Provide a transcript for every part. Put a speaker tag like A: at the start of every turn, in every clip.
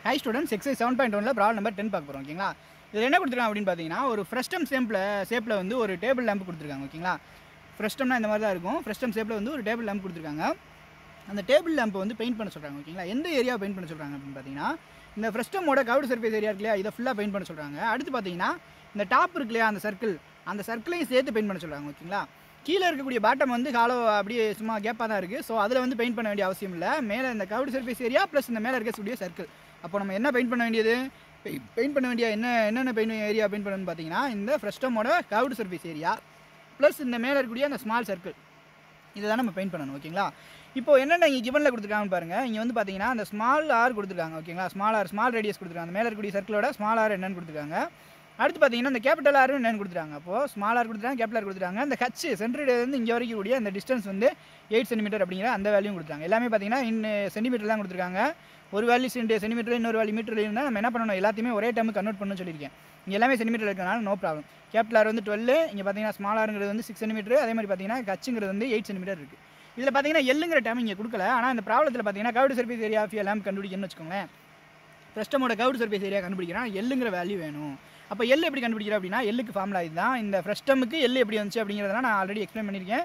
A: high students exercise seven point ஒனில் problem number ten பார்க்க போகிறோம் ஓகேங்களா இதில் என்ன கொடுத்துருக்காங்க அப்படின்னு பார்த்தீங்கன்னா ஒரு ஃப்ரெஸ்டம் ஷேப்பில் ஷேப்பில் வந்து ஒரு டேபிள் லேம்ப் கொடுத்துருக்காங்க ஓகேங்களா ஃப்ரெஸ்டம்னா இந்த மாதிரி தான் இருக்கும் ஃப்ரெஸ்டம் ஷேப்பில் வந்து ஒரு டேபிள் லேம்ப் கொடுத்துருக்காங்க அந்த டேபிள் லேம்பை வந்து பெயிண்ட் பண்ண சொல்கிறாங்க ஓகேங்களா எந்த ஏரியா பெயிண்ட் பண்ண சொல்கிறாங்க அப்படின்னு பார்த்தீங்கன்னா இந்த ஃப்ரெஸ்டமோட கவுடு சர்ஃபேஸ் ஏரியா இருக்கு இல்லையா இதை ஃபுல்லாக பெயிண்ட் பண்ண சொல்கிறாங்க அடுத்து பார்த்தீங்கன்னா இந்த டாப் இருக்கு இல்லையா அந்த சர்க்கிள் அந்த சர்க்கிளையும் சேர்த்து பெயிண்ட் பண்ண சொல்கிறாங்க ஓகேங்களா கீழே இருக்கக்கூடிய பாட்டம் வந்து காலோ அப்படியே சும்மா கேப்பாக தான் இருக்குது ஸோ அதில் வந்து பெயிண்ட் பண்ண வேண்டிய அவசியம் இல்லை மேலே இந்த கவுடு சர்ஃபேஸ் ஏரியா ப்ளஸ் இந்த மேலே இருக்கக்கூடிய சர்க்கிள் அப்போ நம்ம என்ன பெயிண்ட் பண்ண வேண்டியது பெயிண்ட் பண்ண வேண்டிய என்ன என்னென்ன பெயிண்ட் ஏரியா பெயிண்ட் பண்ணணும்னு பார்த்தீங்கன்னா இந்த ஃப்ரெஸ்டமோட கவுடு சர்ஃபேஸ் ஏரியா ப்ளஸ் இந்த மேலே இருக்கக்கூடிய அந்த ஸ்மால் சர்க்கிள் இதை தான் நம்ம பெயிண்ட் பண்ணணும் ஓகேங்களா இப்போ என்னென்ன இங்கே கிவனில் கொடுத்துருக்காங்கன்னு பாருங்கள் இங்கே வந்து பார்த்தீங்கன்னா அந்த ஸ்மால் ஆர் கொடுத்துருக்காங்க ஓகேங்களா ஸ்மால் ஆர் ஸ்மால் ரேடியஸ் கொடுத்துருக்காங்க அந்த மேலே இருக்கக்கூடிய சர்க்கிளோட ஸ்மால் ஆர் என்னன்னு கொடுத்துருக்காங்க அடுத்து பார்த்தீங்கன்னா இந்த கேபிட்டல் ஆர் என்னன்னு கொடுத்துருக்காங்க அப்போது ஸ்மால் ஆர் கொடுத்துருக்காங்க கேபிட்டல் ஆர் கொடுத்துருக்காங்க இந்த ஹச் சென்டர் வந்து இங்கே வரைக்கும் கூடிய அந்த டிஸ்டன்ஸ் வந்து எயிட் சென்டிமீட்டர் அப்படிங்கிற அந்த வேல்யூ கொடுத்துருக்காங்க எல்லாமே பார்த்தீங்கன்னா இன் சென்டிமீட்டர் தான் கொடுத்துருக்காங்க ஒரு வேல்யூ சென்டிமீட்டர் இன்னொரு வேல்யூ மீட்டர் இருந்தால் நம்ம என்ன பண்ணணும் எல்லாத்தையுமே ஒரே டைம் கன்வெர்ட் பண்ணணும்னு சொல்லியிருக்கேன் இங்கே எல்லாமே சென்டிமீட்டர் இருக்கனால நோ ப்ராப்ளம் கேபிட்டல் ஆர் வந்து டுவெல் இங்கே பார்த்தீங்கன்னா ஸ்மால் ஆருங்கிறது வந்து சிக்ஸ் சென்டிமீட்டர் அதே மாதிரி பார்த்தீங்கன்னா கச்சுங்கிறது வந்து எயிட் சென்டிமீட்டர் இருக்குது இதில் பார்த்தீங்கன்னா எல்லுங்கிற டைம் இங்கே கொடுக்கல ஆனால் இந்த ப்ராப்ளத்தில் பார்த்தீங்கன்னா curved surface area of lamp கண்டுபிடிக்கணும்னு வச்சுக்கோங்களேன் ஃப்ரெஸ்டமோட கவுடு சர்ஃபேஸ் ஏரியா கண்டுபிடிக்கிறான் எல்லுங்கிற வேல்யூ வேணும் அப்போ எல் எப்படி கண்டுபிடிக்கிறேன் அப்படின்னா எல்லுக்கு ஃபார்முலா இதுதான் இந்த ஃப்ரெஸ்டமுக்கு எல் எப்படி வந்துச்சு அப்படிங்கிறதெல்லாம் நான் ஆல்ரெடி எக்ஸ்பிளைன் பண்ணியிருக்கேன்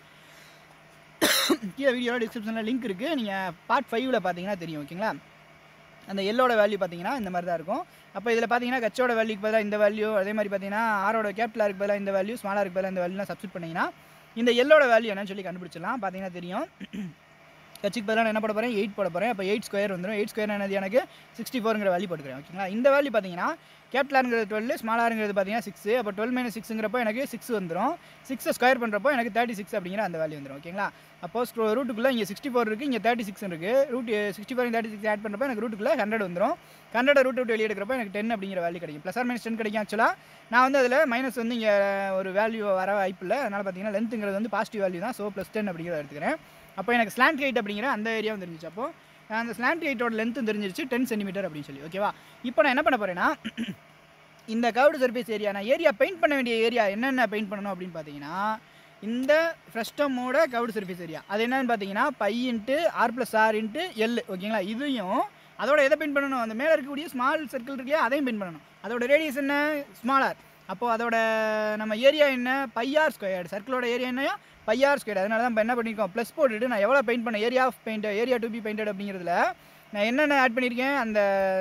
A: கீழே வீடியோட டிஸ்கிரிப்ஷனில் லிங்க் இருக்குது நீங்கள் பார்ட் ஃபைவ்ல பார்த்தீங்கன்னா தெரியும் ஓகேங்களா அந்த எல்லோட வேல்யூ பார்த்தீங்கன்னா இந்த மாதிரி தான் இருக்கும் அப்போ இதில் பார்த்தீங்கன்னா கச்சோட வேல்யூக்கு பதிலாக இந்த வேல்யூ அதே மாதிரி பார்த்தீங்கன்னா ஆரோட கேபிட்டலாருக்கு பதிலாக இந்த வேல்யூ ஸ்மாலாருக்கு பதிலாக இந்த வேல்யூலாம் சப்ஸ்டிட் பண்ணிங்கன்னா இந்த எல்லோட வேல்யூ என்னன்னு சொல்லி கண்டுபிடிச்சிடலாம் பார்த்தீங்கன்னா தெரியும் கட்சிக்கு பதிலாக நான் என்ன போட போகிறேன் எயிட் போட போகிறேன் அப்போ எயிட் ஸ்கொயர் வந்துடும் எயிட் ஸ்கொயர் என்னது எனக்கு சிக்ஸ்டி ஃபோருங்கிற வேல்யூ போட்டுக்கிறேன் ஓகேங்களா இந்த வேல்யூ பார்த்தீங்கன்னா கேபிட்டலாருங்கிறது டுவெல் ஸ்மாலாருங்கிறது பார்த்தீங்கன்னா சிக்ஸ் அப்போ டுவெல் மைனஸ் சிக்ஸுங்கிறப்போ எனக்கு சிக்ஸ் வந்துடும் சிக்ஸை ஸ்கொயர் பண்ணுறப்போ எனக்கு தேர்ட்டி சிக்ஸ் அப்படிங்கிற அந்த வேல்யூ வந்துடும் ஓகேங்களா அப்போ ரூட்டுக்குள்ளே இங்கே சிக்ஸ்டி ஃபோர் இருக்குது இங்கே தேர்ட்டி சிக்ஸ் இருக்குது root sixty four thirty six add பண்ணுறப்போ எனக்கு ரூட்டுக்குள்ளே ஹண்ட்ரட் வந்துடும் ஹண்ட்ரட் ரூட் விட்டு வெளியே எடுக்கிறப்போ எனக்கு டென் அப்படிங்கிற வேல்யூ கிடைக்கும் ப்ளஸ் ஆர் மைனஸ் டென் கிடைக்கும் ஆக்சுவலாக நான் வந்து அதில் மைனஸ் வந்து இங்கே ஒரு வேல்யூ வர வாய்ப்பு இல்லை அதனால் பார்த்தீங்கன்னா லென்த்துங்கிறது வந்து பாசிட்டிவ் வேல்யூ தான் ஸோ ப்ளஸ் டென் அப்படிங்கிறத எடுத்துக்கிறேன் அப்போ எனக்கு ஸ்லாண்ட் ஹைட் அப்படிங்கிற அந்த ஏரியாவும் தெரிஞ்சிச்சு அப்போ அந்த ஸ்லாண்ட் ஹைட்டோட லென்த்தும் தெரிஞ்சிருச்சு டென் சென்டிமீட்டர் அப்படின்னு சொல்லி ஓகேவா இப்போ நான் என்ன பண்ண போகிறேன்னா இந்த கவுடு சர்ஃபேஸ் ஏரியா நான் ஏரியா பெயிண்ட் பண்ண வேண்டிய ஏரியா என்னென்ன பெயிண்ட் பண்ணணும் அப்படின்னு பார்த்தீங்கன்னா இந்த ஃப்ரெஸ்டமோட கவுடு சர்ஃபேஸ் ஏரியா அது என்னன்னு பார்த்தீங்கன்னா pi into R plus R into L ஓகேங்களா இதையும் அதோட எதை பெயிண்ட் பண்ணணும் அந்த மேலே இருக்கக்கூடிய ஸ்மால் சர்க்கிள் இருக்கு இல்லையா அதையும் பெயிண்ட் பண்ணணும் அதோட ரேடியஸ் என்ன ஸ்மால் ஆர் அப்போது அதோட நம்ம ஏரியா என்ன பையார் ஸ்கொயர்டு சர்க்கிளோட ஏரியா என்ன பையார் ஸ்கொயர் அதனால தான் இப்போ என்ன பண்ணியிருக்கோம் ப்ளஸ் போட்டுட்டு நான் எவ்வளோ பெயிண்ட் பண்ண area of paint area to be painted அப்படிங்கிறதுல நான் என்னென்ன ஆட் பண்ணியிருக்கேன் அந்த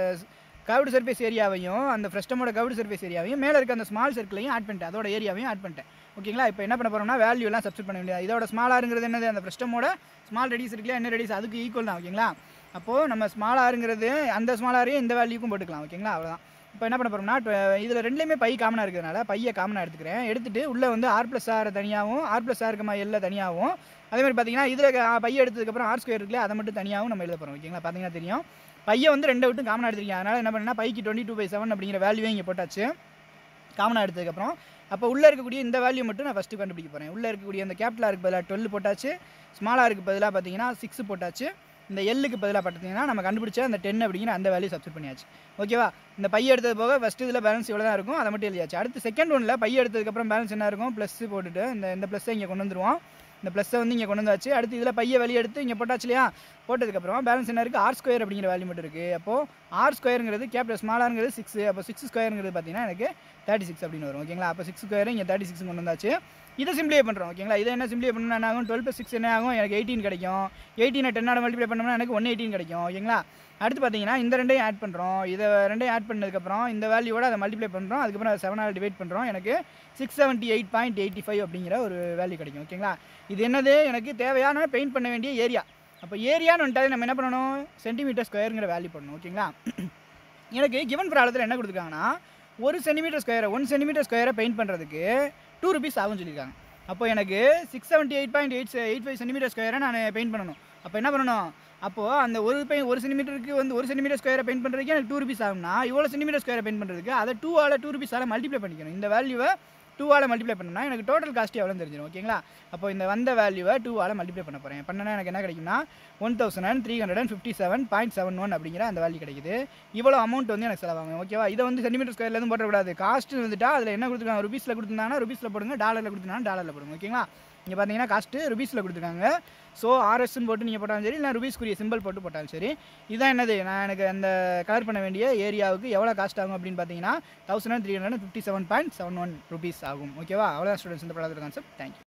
A: கவுடு சர்ஃபேஸ் ஏரியாவையும் அந்த ஃப்ரெஸ்டமோட கவுடு சர்ஃபேஸ் ஏரியாவையும் மேலே இருக்க அந்த ஸ்மால் சர்க்கிளையும் ஆட் பண்ணிட்டேன் அதோட ஏரியாவையும் ஆட் பண்ணிட்டேன் ஓகேங்களா இப்போ என்ன பண்ண போகிறோம்னா வேல்யூ எல்லாம் சப்ஸ்டிட் பண்ண வேண்டியது இதோட ஸ்மாலாருங்கிறது என்னது அந்த ஃப்ரெஸ்டமோட ஸ்மால் ரெடிஸ் இருக்குல்ல என்ன ரெடிஸ் அதுக்கு ஈக்குவல் தான் ஓகேங்களா அப்போது நம்ம ஸ்மாலாருங்கிறது அந்த ஸ்மாலாரையும் இந்த வேல்யூக்கும் போட்டுக்கலாம் ஓகேங்களா அவ்வளோதான் இப்போ என்ன பண்ண போகிறோம்னா இதில் ரெண்டுலேயுமே பை காமனாக இருக்கிறதுனால பையை காமனாக எடுத்துக்கிறேன் எடுத்துகிட்டு உள்ளே வந்து ஆர் ப்ளஸ் ஆர் தனியாகவும் ஆர் ப்ளஸ் ஆர் கமா எல்ல தனியாகவும் அதே மாதிரி பார்த்தீங்கன்னா இதில் பை எடுத்ததுக்கப்புறம் ஆர் ஸ்கொயர் இருக்குல்ல அதை மட்டும் தனியாகவும் நம்ம எழுத போகிறோம் ஓகேங்களா பார்த்தீங்கன்னா தெரியும் பையை வந்து ரெண்டை விட்டு காமனாக எடுத்துருக்கேன் அதனால் என்ன பண்ணேன்னா பைக்கு டுவெண்ட்டி டூ பை செவன் அப்படிங்கிற வேல்யூவே இங்கே போட்டாச்சு காமனாக எடுத்ததுக்கப்புறம் அப்போ உள்ளே இருக்கக்கூடிய இந்த வேல்யூ மட்டும் நான் ஃபஸ்ட்டு கண்டுபிடிக்க போகிறேன் உள்ளே இருக்கக்கூடிய அந்த கேபிட்டலாருக்கு பதிலாக டுவெல் போட்டாச்சு ஸ்மாலாருக்கு பதிலாக பார்த்தீங்கன்னா சிக்ஸ் போட்டாச்சு இந்த எல்லுக்கு பதிலாக பார்த்தீங்கன்னா நம்ம கண்டுபிடிச்ச அந்த டென் அப்படிங்கிற அந்த வேல்யூ சப்ஸ்ட் பண்ணியாச்சு ஓகேவா இந்த பை எடுத்தது போக ஃபஸ்ட்டு இதில் பேலன்ஸ் இவ்வளோ தான் இருக்கும் அதை மட்டும் எழுதியாச்சு அடுத்து செகண்ட் ஒன்றில் பை எடுத்ததுக்கப்புறம் பேலன்ஸ் என்ன இருக்கும் ப்ளஸ் போட்டுட்டு இந்த இந்த ப்ளஸ்ஸை இங்கே கொண்டு வந்துருவோம் இந்த ப்ளஸ்ஸை வந்து இங்கே கொண்டு வந்தாச்சு அடுத்து இதில் பையை வெளியே எடுத்து இங்கே போட்டாச்சு இல்லையா போட்டதுக்கப்புறம் பேலன்ஸ் என்ன இருக்குது ஆர் ஸ்கொயர் அப்படிங்கிற வேல்யூ மட்டும் இருக்குது அப்போது ஆர் ஸ்கொயருங்கிறது கேபிட்டல் ஸ்மாலாங்கிறது சிக்ஸ் அப்போ சிக்ஸ் ஸ்கொயருங்கிறது பார்த்தீங்கன்னா எனக்கு தேர்ட்டி சிக்ஸ் அப்படின்னு வரும் ஓகேங்களா அப்போ சிக்ஸ் ஸ்கொயர் இங்கே தேர்ட்டி சிக்ஸ் கொண்டு வந்தாச்சு இதை சிம்ப்ளிஃபை பண்ணுறோம் ஓகேங்களா இதை என்ன சிம்ப்ளிஃபை பண்ணணும் என்ன ஆகும் டுவெல் ப்ளஸ் சிக்ஸ் என்ன ஆகும் எனக்கு எயிட்டீன் கிடைக்கும் எயிட்டீனை டென்னோட மல்டிப்ளை பண்ணோம்னா எனக்கு ஒன் எயிட்டீன் கிடைக்கும் ஓகேங்களா அடுத்து பார்த்தீங்கன்னா இந்த ரெண்டையும் ஆட் பண்ணுறோம் இதை ரெண்டையும் ஆட் பண்ணதுக்கப்புறம் இந்த வேல்யூவோட அதை மல்டிப்ளை பண்ணுறோம் அதுக்கப்புறம் அதை செவனால் டிவைட் பண்ணுறோம் எனக்கு six seventy eight point eighty five அப்படிங்கிற ஒரு வேல்யூ கிடைக்கும் ஓகேங்களா இது என்னது எனக்கு தேவையான பெயிண்ட் பண்ண வேண்டிய ஏரியா அப்போ ஏரியான்னு வந்துட்டாலே நம்ம என்ன பண்ணணும் சென்டிமீட்டர் ஸ்கொயருங்கிற வேல்யூ பண்ணணும் ஓகேங்களா எனக்கு கிவன் ப்ராப்ளத்தில் என்ன கொடுத்துருக்காங்கன்னா ஒரு சென்டிமீட்டர் ஸ்கொயரை ஒன் சென்டிமீட்டர் ஸ்கொயரை பெயிண்ட் பண்ணுறதுக்கு டூ ருபீஸ் ஆகும்னு சொல்லியிருக்காங்க அப்போ எனக்கு six seventy eight point eight eight five centimetre ஸ்கொயரை நான் பெயிண்ட் பண்ணணும் அப்போ என்ன பண்ணணும் அப்போது அந்த ஒரு பெயின் ஒரு சென்டிமீட்டருக்கு வந்து ஒரு சென்டிமீட்டர் ஸ்கொயரை பெயிண்ட் பண்ணுறதுக்கு எனக்கு டூ ருபீஸ் ஆகும்னா இவ்வளோ சென்டிமீட்டர் ஸ்கொயரை பெயிண்ட் பண்ணுறதுக்கு அதை டூ ஆல டூ ருபீஸால் மல்டிப்ளை பண்ணிக்கணும் இந்த வேல்யூவை டூவால் மல்டிப்ளை பண்ணோம்னா எனக்கு டோட்டல் காஸ்ட் எவ்வளோ தெரிஞ்சிடும் ஓகேங்களா அப்போ இந்த வந்த வேல்யூவை டூவால் மல்டிப்ளை பண்ண போகிறேன் பண்ணனா எனக்கு என்ன கிடைக்கும்னா one thousand and three hundred and fifty seven point seven one அப்படிங்கிற அந்த வேல்யூ கிடைக்குது இவ்வளோ அமௌண்ட் வந்து எனக்கு செலவாகும் ஓகேவா இதை வந்து சென்டிமீட்டர் ஸ்கொயர்லேருந்து போடக்கூடாது காஸ்ட் வந்துட்டா அதில் என்ன கொடுத்துருக்காங்க ருபீஸில் கொடுத்துருந்தாங்கன்னா ருபீஸில் போடுங்க டாலரில் கொடுத்துருந்தாங்கன்னா டாலரில் போடுங்க ஓகேங்களா இங்கே பார்த்தீங்கன்னா காஸ்ட்டு ருபீஸில் கொடுத்துருக்காங்க ஸோ ஆர்எஸ்ன்னு போட்டு நீங்கள் போட்டாலும் சரி இல்லை ருபீஸ்க்குரிய சிம்பிள் போட்டு போட்டாலும் சரி இதான் என்னது நான் எனக்கு அந்த கலர் பண்ண வேண்டிய ஏரியாவுக்கு எவ்வளோ காஸ்ட் ஆகும் அப்படின்னு பார்த்தீங்கன்னா thousand three hundred fifty seven point seven one rupees ஆகும் ஓகேவா அவ்வளோ ஸ்டூடெண்ட்ஸ் இந்த ப்ராடக்ட் கான்செப்ட் தேங்க்யூ